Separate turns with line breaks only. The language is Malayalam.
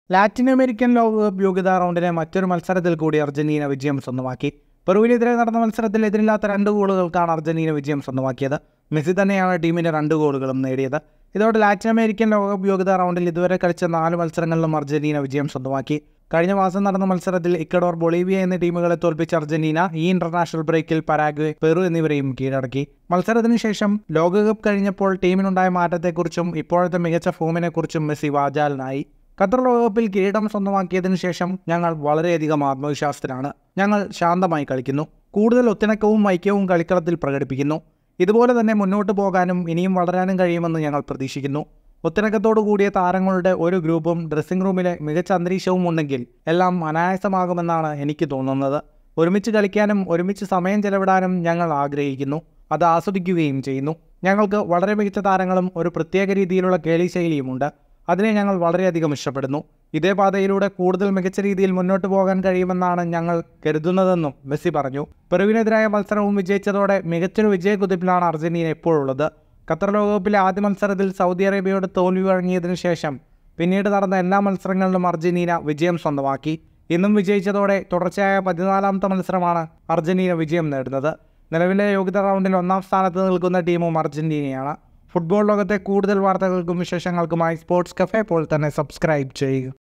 ലാറ്റിൻ അമേരിക്കൻ ലോകകപ്പ് യോഗ്യതാ റൗണ്ടിലെ മറ്റൊരു മത്സരത്തിൽ കൂടി അർജന്റീന വിജയം സ്വന്തമാക്കി പെറുവിനെതിരെ നടന്ന മത്സരത്തിൽ എതിരില്ലാത്ത രണ്ട് ഗോളുകൾക്കാണ് അർജന്റീന വിജയം സ്വന്തമാക്കിയത് മെസ്സി തന്നെയാണ് ടീമിന്റെ രണ്ട് ഗോളുകളും നേടിയത് ഇതോടെ ലാറ്റിൻ അമേരിക്കൻ ലോകകപ്പ് യോഗ്യതാ റൗണ്ടിൽ ഇതുവരെ കളിച്ച നാല് മത്സരങ്ങളിലും അർജന്റീന വിജയം സ്വന്തമാക്കി കഴിഞ്ഞ മാസം നടന്ന മത്സരത്തിൽ ഇക്കഡോർ ബൊളീവിയ എന്നീ ടീമുകളെ തോൽപ്പിച്ച അർജന്റീന ഈ ഇന്റർനാഷണൽ ബ്രേക്കിൽ പരാഗ്വെ പെറു എന്നിവരെയും കീഴടക്കി മത്സരത്തിന് ശേഷം ലോകകപ്പ് കഴിഞ്ഞപ്പോൾ ടീമിനുണ്ടായ മാറ്റത്തെക്കുറിച്ചും ഇപ്പോഴത്തെ മികച്ച ഫോമിനെക്കുറിച്ചും മെസ്സി വാചാലനായി ഖത്തർ ലോകകപ്പിൽ കിരീടം സ്വന്തമാക്കിയതിനു ശേഷം ഞങ്ങൾ വളരെയധികം ആത്മവിശ്വാസത്തിലാണ് ഞങ്ങൾ ശാന്തമായി കളിക്കുന്നു കൂടുതൽ ഒത്തിണക്കവും ഐക്യവും കളിക്കളത്തിൽ പ്രകടിപ്പിക്കുന്നു ഇതുപോലെ തന്നെ മുന്നോട്ട് പോകാനും ഇനിയും വളരാനും കഴിയുമെന്ന് ഞങ്ങൾ പ്രതീക്ഷിക്കുന്നു ഒത്തിണക്കത്തോടു കൂടിയ താരങ്ങളുടെ ഒരു ഗ്രൂപ്പും ഡ്രസ്സിംഗ് റൂമിലെ മികച്ച അന്തരീക്ഷവും ഉണ്ടെങ്കിൽ എല്ലാം അനായാസമാകുമെന്നാണ് എനിക്ക് തോന്നുന്നത് ഒരുമിച്ച് കളിക്കാനും ഒരുമിച്ച് സമയം ചെലവിടാനും ഞങ്ങൾ ആഗ്രഹിക്കുന്നു അത് ആസ്വദിക്കുകയും ചെയ്യുന്നു ഞങ്ങൾക്ക് വളരെ മികച്ച താരങ്ങളും ഒരു പ്രത്യേക രീതിയിലുള്ള കേളി ശൈലിയുമുണ്ട് അതിനെ ഞങ്ങൾ വളരെയധികം ഇഷ്ടപ്പെടുന്നു ഇതേ പാതയിലൂടെ കൂടുതൽ മികച്ച രീതിയിൽ മുന്നോട്ട് പോകാൻ കഴിയുമെന്നാണ് ഞങ്ങൾ കരുതുന്നതെന്നും മെസ്സി പറഞ്ഞു പെറുവിനെതിരായ മത്സരവും വിജയിച്ചതോടെ മികച്ചൊരു വിജയക്കുതിപ്പിലാണ് അർജന്റീന ഇപ്പോഴുള്ളത് ഖത്തർ ലോകകപ്പിലെ ആദ്യ മത്സരത്തിൽ സൗദി അറേബ്യയോട് തോൽവി വഴങ്ങിയതിനു ശേഷം പിന്നീട് നടന്ന എല്ലാ മത്സരങ്ങളിലും അർജന്റീന വിജയം സ്വന്തമാക്കി ഇന്നും വിജയിച്ചതോടെ തുടർച്ചയായ പതിനാലാമത്തെ മത്സരമാണ് അർജന്റീന വിജയം നേടുന്നത് നിലവിലെ യോഗ്യതാ റൗണ്ടിൽ ഒന്നാം സ്ഥാനത്ത് നിൽക്കുന്ന ടീമും അർജന്റീനയാണ് ഫുട്ബോൾ ലോകത്തെ കൂടുതൽ വാർത്തകൾക്കും വിശേഷങ്ങൾക്കുമായി സ്പോർട്സ് കഫേ ഇപ്പോൾ തന്നെ സബ്സ്ക്രൈബ് ചെയ്യുക